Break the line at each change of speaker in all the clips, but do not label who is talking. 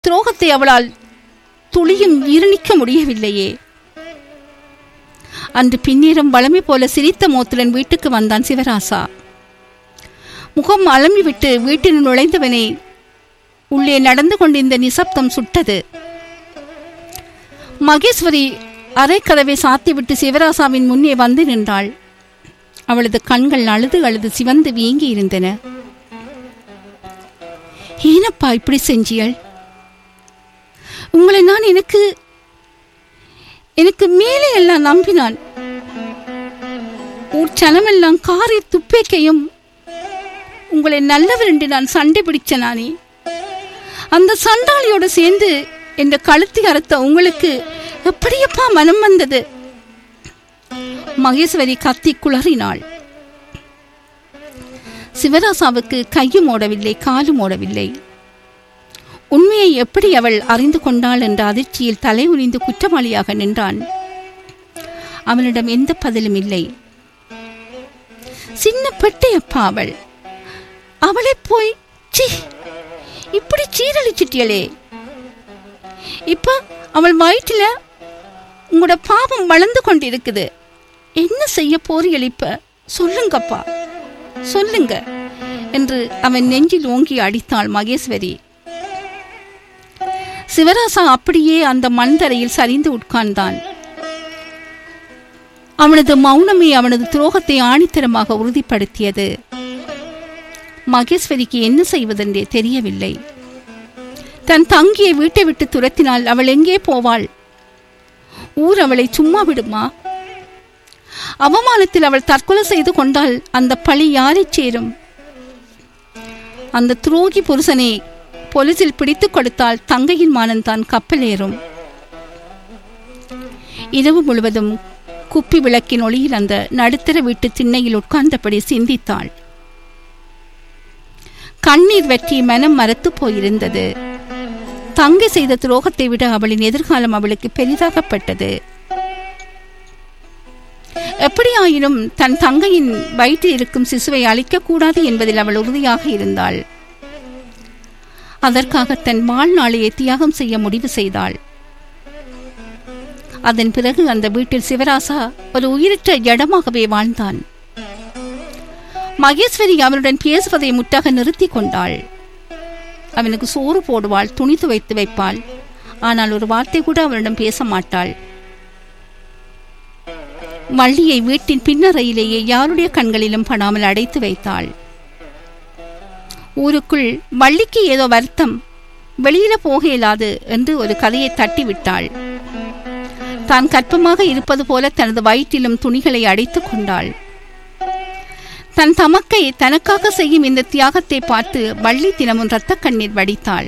துரோகத்தை அவளால் துளியும் ஈரணிக்க முடியவில்லையே அன்று பின்னேரம் வளமை போல சிரித்த மோத்துடன் வீட்டுக்கு வந்தான் சிவராசா முகம் அலம்பிவிட்டு வீட்டில் நுழைந்தவனை உள்ளே நடந்து கொண்டிருந்த நிசப்தம் சுட்டது மகேஸ்வரி அரைக்கதவை சாத்திவிட்டு சிவராசாவின் முன்னே வந்து நின்றாள் அவளது கண்கள் அழுது அழுது சிவந்து வீங்கி இருந்தன ஏனப்பா இப்படி செஞ்சியல் உங்களை நான் எனக்கு எனக்கு மேலே எல்லாம் நம்பினான் ஊர் சனமெல்லாம் காரை துப்பேக்கையும் உங்களை நல்லவர் என்று நான் சண்டை பிடிச்ச நானே அந்த சண்டாளியோட சேர்ந்து என்ற கழுத்தை அறுத்த உங்களுக்கு எப்படியப்பா மனம் வந்தது மகேஸ்வரி கத்தி குளறினாள் சிவராசாவுக்கு கையும் ஓடவில்லை காலும் ஓடவில்லை உண்மையை எப்படி அவள் அறிந்து கொண்டாள் என்ற அதிர்ச்சியில் தலை உரிந்து குற்றவாளியாக நின்றான் அவனிடம் எந்த பதிலும் இல்லை சின்ன பெட்டையப்பா அவள் அவளை போய் சி இப்படி சீரழிச்சிட்டியலே இப்ப அவள் வயிற்றுல உங்களோட பாவம் வளர்ந்து கொண்டிருக்குது என்ன செய்ய போறீர்கள் இப்ப சொல்லுங்கப்பா சொல்லுங்க என்று அவன் நெஞ்சில் ஓங்கி அடித்தாள் மகேஸ்வரி சிவராசா அப்படியே அந்த மண்தரையில் சரிந்து உட்கார்ந்தான் அவனது மௌனமே அவனது துரோகத்தை ஆணித்தரமாக உறுதிப்படுத்தியது மகேஸ்வரிக்கு என்ன செய்வதென்றே தெரியவில்லை தன் தங்கியை வீட்டை விட்டு துரத்தினால் அவள் எங்கே போவாள் ஊர் அவளை சும்மா விடுமா அவமானத்தில் அவள் தற்கொலை செய்து கொண்டால் அந்த பழி யாரை சேரும் அந்த துரோகி புருஷனை போலீசில் பிடித்துக் கொடுத்தால் தங்கையின் மானன் தான் கப்பல் ஏறும் இரவு முழுவதும் குப்பி விளக்கின் ஒளியில் அந்த நடுத்தர வீட்டு திண்ணையில் உட்கார்ந்தபடி சிந்தித்தாள் கண்ணீர் வற்றி மனம் மரத்து போயிருந்தது தங்கை செய்த துரோகத்தை விட அவளின் எதிர்காலம் அவளுக்கு பெரிதாகப்பட்டது எப்படியாயினும் தன் தங்கையின் வயிற்றில் இருக்கும் சிசுவை அழிக்கக்கூடாது என்பதில் அவள் உறுதியாக இருந்தாள் அதற்காக தன் வாழ்நாளையை தியாகம் செய்ய முடிவு செய்தாள் அதன் பிறகு அந்த வீட்டில் சிவராசா ஒரு உயிரற்ற ஜடமாகவே வாழ்ந்தான் மகேஸ்வரி அவனுடன் பேசுவதை முற்றாக நிறுத்தி கொண்டாள் அவனுக்கு சோறு போடுவாள் துணி துவைத்து வைப்பாள் ஆனால் ஒரு வார்த்தை கூட அவனிடம் பேச மாட்டாள் வள்ளியை வீட்டின் பின்னறையிலேயே யாருடைய கண்களிலும் படாமல் அடைத்து வைத்தாள் ஊருக்குள் வள்ளிக்கு ஏதோ வருத்தம் வெளியில போக இயலாது என்று ஒரு கதையை தட்டிவிட்டாள் தான் கற்பமாக இருப்பது போல தனது வயிற்றிலும் துணிகளை அடைத்துக் கொண்டாள் தன் தமக்கை தனக்காக செய்யும் இந்த தியாகத்தை பார்த்து வள்ளி தினமும் இரத்த கண்ணீர் வடித்தாள்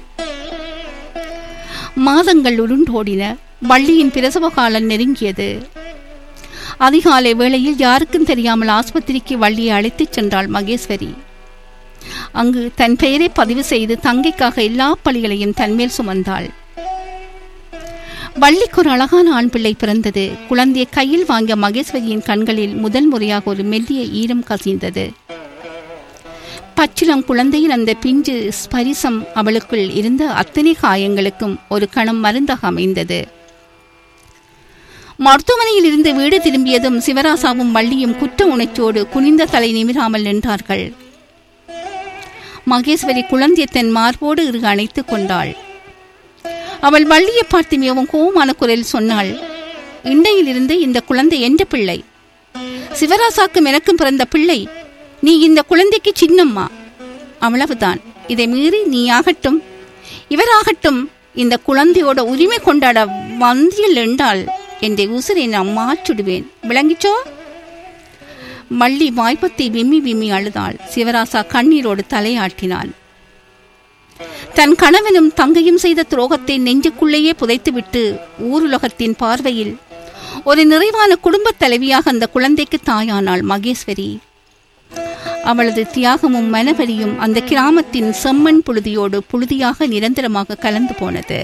மாதங்கள் உருண்டோடின வள்ளியின் பிரசவ காலம் நெருங்கியது அதிகாலை வேளையில் யாருக்கும் தெரியாமல் ஆஸ்பத்திரிக்கு வள்ளியை அழைத்துச் சென்றாள் மகேஸ்வரி அங்கு தன் பெயரை பதிவு செய்து தங்கைக்காக எல்லா பழிகளையும் தன்மேல் சுமந்தாள் வள்ளிக்கு ஒரு அழகான ஆண் பிள்ளை பிறந்தது குழந்தையை கையில் வாங்கிய மகேஸ்வரியின் கண்களில் முதல் முறையாக ஒரு மெல்லிய ஈரம் கசிந்தது பச்சிலம் குழந்தையின் அந்த பிஞ்சு ஸ்பரிசம் அவளுக்குள் இருந்த அத்தனை காயங்களுக்கும் ஒரு கணம் மருந்தாக அமைந்தது மருத்துவமனையில் இருந்து வீடு திரும்பியதும் சிவராசாவும் வள்ளியும் குற்ற உணர்ச்சியோடு குனிந்த தலை நிமிராமல் நின்றார்கள் மகேஸ்வரி குழந்தையை தன் மார்போடு இரு அணைத்துக் கொண்டாள் அவள் வள்ளியை பார்த்து மிகவும் கோபமான குரலில் சொன்னாள் இண்டையிலிருந்து இந்த குழந்தை என்ற பிள்ளை சிவராசாக்கும் எனக்கும் பிறந்த பிள்ளை நீ இந்த குழந்தைக்கு சின்னம்மா அவ்வளவுதான் இதை மீறி நீ ஆகட்டும் இவராகட்டும் இந்த குழந்தையோட உரிமை கொண்டாட வந்தியல் என்றால் என்ற உசிரை நான் மாற்றிடுவேன் விளங்கிச்சோ மள்ளி வாய்ப்பத்தை விம்மி விம்மி அழுதாள் சிவராசா கண்ணீரோடு தலையாட்டினான் தன் கணவனும் தங்கையும் செய்த துரோகத்தை நெஞ்சுக்குள்ளேயே புதைத்துவிட்டு ஊருலகத்தின் பார்வையில் ஒரு நிறைவான குடும்பத் தலைவியாக அந்த குழந்தைக்கு தாயானாள் மகேஸ்வரி அவளது தியாகமும் மனவரியும் அந்த கிராமத்தின் செம்மண் புழுதியோடு புழுதியாக நிரந்தரமாக கலந்து போனது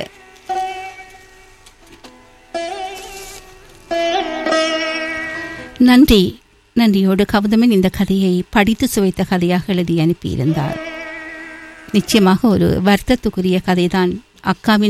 நன்றி நன்றியோடு கௌதமன் இந்த கதையை படித்து சுவைத்த கதையாக எழுதி அனுப்பியிருந்தார் நிச்சயமாக ஒரு வருத்தத்துக்குரிய கதைதான் அக்காவின்